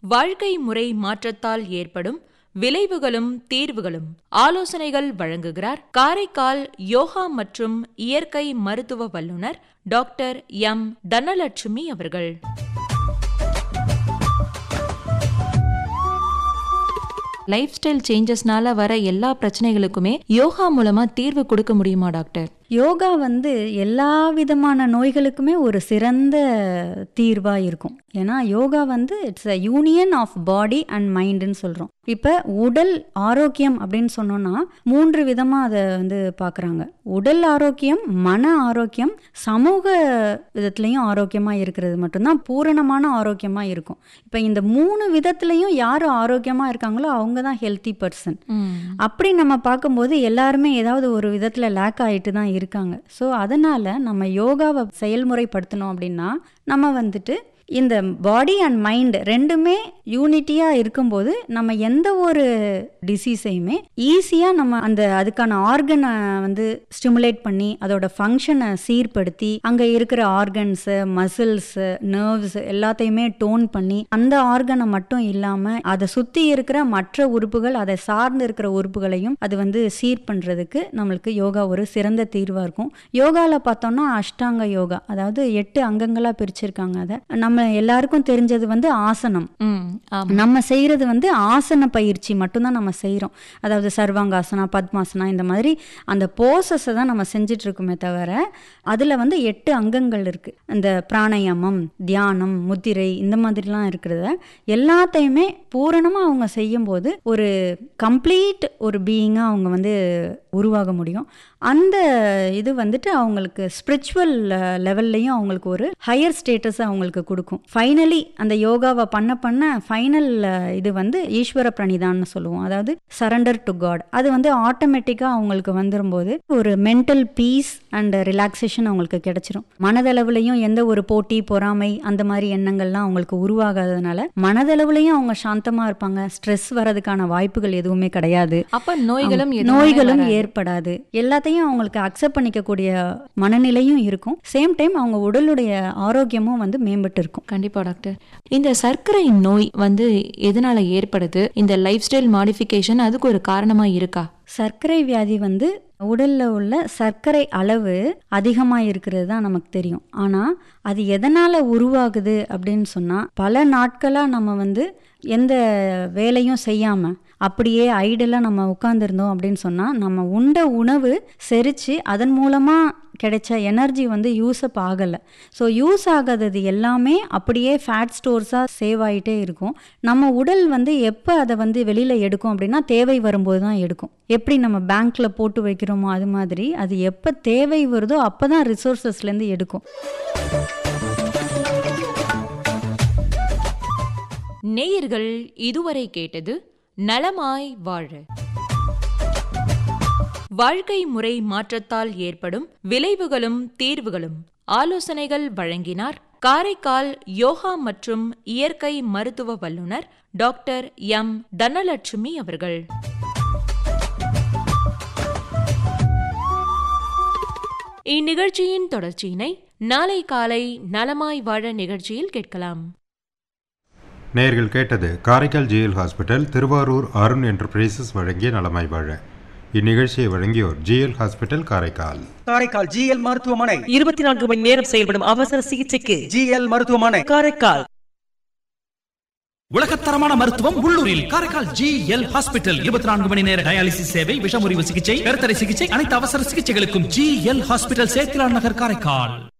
வாழ்க்கை முறை மாற்றத்தால் ஏற்படும் விளைவுகளும் தீர்வுகளும் ஆலோசனைகள் வழங்குகிறார் காரைக்கால் யோகா மற்றும் இயற்கை மருத்துவ வல்லுநர் டாக்டர் எம் தனலட்சுமி அவர்கள் லைஃப் ஸ்டைல் சேஞ்சஸ்னால வர எல்லா பிரச்சனைகளுக்குமே யோகா மூலமா தீர்வு கொடுக்க முடியுமா டாக்டர் யோகா வந்து எல்லா விதமான நோய்களுக்குமே ஒரு சிறந்த தீர்வாக இருக்கும் ஏன்னா யோகா வந்து it's a union of body and மைண்டுன்னு சொல்கிறோம் இப்போ உடல் ஆரோக்கியம் அப்படின்னு சொன்னோன்னா மூன்று விதமாக அதை வந்து பார்க்குறாங்க உடல் ஆரோக்கியம் மன ஆரோக்கியம் சமூக விதத்துலேயும் ஆரோக்கியமாக இருக்கிறது மட்டும்தான் பூரணமான ஆரோக்கியமாக இருக்கும் இப்போ இந்த மூணு விதத்துலேயும் யார் ஆரோக்கியமாக இருக்காங்களோ அவங்க தான் ஹெல்த்தி பர்சன் அப்படி நம்ம பார்க்கும்போது எல்லாருமே ஏதாவது ஒரு விதத்தில் லேக் ஆகிட்டு தான் இருக்காங்க ஸோ அதனால் நம்ம யோகாவை செயல்முறைப்படுத்தணும் அப்படின்னா நம்ம வந்துட்டு இந்த பாடி அண்ட் மைண்ட் ரெண்டுமே யூனிட்டியாக இருக்கும்போது நம்ம எந்த ஒரு டிசீஸையுமே ஈஸியாக நம்ம அந்த அதுக்கான ஆர்கனை வந்து ஸ்டிமுலேட் பண்ணி அதோட ஃபங்க்ஷனை சீர்படுத்தி அங்கே இருக்கிற ஆர்கன்ஸு மசில்ஸு நர்வ்ஸ் எல்லாத்தையுமே டோன் பண்ணி அந்த ஆர்கனை மட்டும் இல்லாமல் அதை சுற்றி இருக்கிற மற்ற உறுப்புகள் அதை சார்ந்து இருக்கிற உறுப்புகளையும் அது வந்து சீர் பண்ணுறதுக்கு நம்மளுக்கு யோகா ஒரு சிறந்த தீர்வாக இருக்கும் யோகாவில் பார்த்தோம்னா அஷ்டாங்க யோகா அதாவது எட்டு அங்கங்களாக பிரிச்சிருக்காங்க அதை நம்ம எல்லாருக்கும் தெரிஞ்சது வந்து ஆசனம் நம்ம செய்கிறது வந்து ஆசன பயிற்சி மட்டும்தான் நம்ம செய்கிறோம் அதாவது சர்வாங்காசனா பத்மாசனா இந்த மாதிரி அந்த போசஸை தான் நம்ம செஞ்சுட்டு இருக்கோமே தவிர அதில் வந்து எட்டு அங்கங்கள் இருக்குது இந்த பிராணாயாமம் தியானம் முத்திரை இந்த மாதிரிலாம் இருக்கிறத எல்லாத்தையுமே பூரணமாக அவங்க செய்யும்போது ஒரு கம்ப்ளீட் ஒரு பீயிங்காக அவங்க வந்து உருவாக முடியும் அந்த இது வந்துட்டு அவங்களுக்கு ஸ்பிரிச்சுவல் லெவல்லையும் அவங்களுக்கு ஒரு ஹையர் ஸ்டேட்டஸ் அவங்களுக்கு கொடுக்கும் ஃபைனலி அந்த யோகாவை பண்ண பண்ண ஃபைனல் இது வந்து ஈஸ்வர பிரணிதான்னு சொல்லுவோம் அதாவது சரண்டர் டு காட் அது வந்து ஆட்டோமேட்டிக்காக அவங்களுக்கு வந்துடும்போது ஒரு மென்டல் பீஸ் அண்ட் ரிலாக்ஸேஷன் அவங்களுக்கு கிடைச்சிரும் மனதளவுலையும் எந்த ஒரு போட்டி பொறாமை அந்த மாதிரி எண்ணங்கள்லாம் அவங்களுக்கு உருவாகாததுனால மனதளவுலையும் அவங்க சாந்தமாக இருப்பாங்க ஸ்ட்ரெஸ் வரதுக்கான வாய்ப்புகள் எதுவுமே கிடையாது அப்ப நோய்களும் நோய்களும் ஏற்படாது எல்லாத்தையும் அவங்களுக்கு அக்செப்ட் பண்ணிக்கக்கூடிய மனநிலையும் இருக்கும் சேம் டைம் அவங்க உடலுடைய ஆரோக்கியமும் வந்து மேம்பட்டு இருக்கும் கண்டிப்பா டாக்டர் இந்த சர்க்கரை நோய் வந்து எதனால ஏற்படுது இந்த லைஃப் ஸ்டைல் மாடிஃபிகேஷன் அதுக்கு ஒரு காரணமா இருக்கா சர்க்கரை வியாதி வந்து உடல்ல உள்ள சர்க்கரை அளவு அதிகமாக இருக்கிறது தான் நமக்கு தெரியும் ஆனால் அது எதனால் உருவாகுது அப்படின்னு சொன்னால் பல நாட்களாக நம்ம வந்து எந்த வேலையும் செய்யாமல் அப்படியே ஐடலாக நம்ம உட்காந்துருந்தோம் அப்படின்னு சொன்னால் நம்ம உண்ட உணவு செரித்து அதன் மூலமாக கிடைச்ச எனர்ஜி வந்து யூஸ் அப் ஆகலை ஸோ யூஸ் ஆகாதது எல்லாமே அப்படியே ஃபேட் ஸ்டோர்ஸாக சேவ் ஆகிட்டே இருக்கும் நம்ம உடல் வந்து எப்போ அதை வந்து வெளியில் எடுக்கும் அப்படின்னா தேவை வரும்போது தான் எடுக்கும் எப்படி நம்ம பேங்க்கில் போட்டு வைக்கிறோமோ அது மாதிரி அது எப்போ தேவை வருதோ அப்போ தான் ரிசோர்ஸஸ்லேருந்து எடுக்கும் நேயர்கள் இதுவரை கேட்டது நலமாய் வாழ வாழ்க்கை முறை மாற்றத்தால் ஏற்படும் விளைவுகளும் தீர்வுகளும் ஆலோசனைகள் வழங்கினார் காரைக்கால் யோகா மற்றும் இயற்கை மருத்துவ வல்லுநர் டாக்டர் எம் தனலட்சுமி அவர்கள் இந்நிகழ்ச்சியின் தொடர்ச்சியினை நாளை காலை நலமாய் வாழ நிகழ்ச்சியில் கேட்கலாம் நேர்கள் கேட்டது Karaikal GL hospital Tiruvarur Arun enterprises வழங்கிய நலமாய் வாழ இந்நிகழ்ச்சியை வழங்கியோர் GL hospital Karaikal Karaikal GL மருத்துவமனை இருபத்தி நான்கு மணி நேரம் செயல்படும் அவசர சிகிச்சைக்கு ஜிஎல் மருத்துவமனை காரைக்கால் உலகத்தரமான மருத்துவம் உள்ளூரில் காரைக்கால் ஜி எல் ஹாஸ்பிட்டல் இருபத்தி நான்கு மணி நேர டயாலிசிஸ் சேவை விஷமுறிவு சிகிச்சை கருத்தடை சிகிச்சை அனைத்து அவசர சிகிச்சைகளுக்கும் G L hospital Sethilan Nagar Karaikal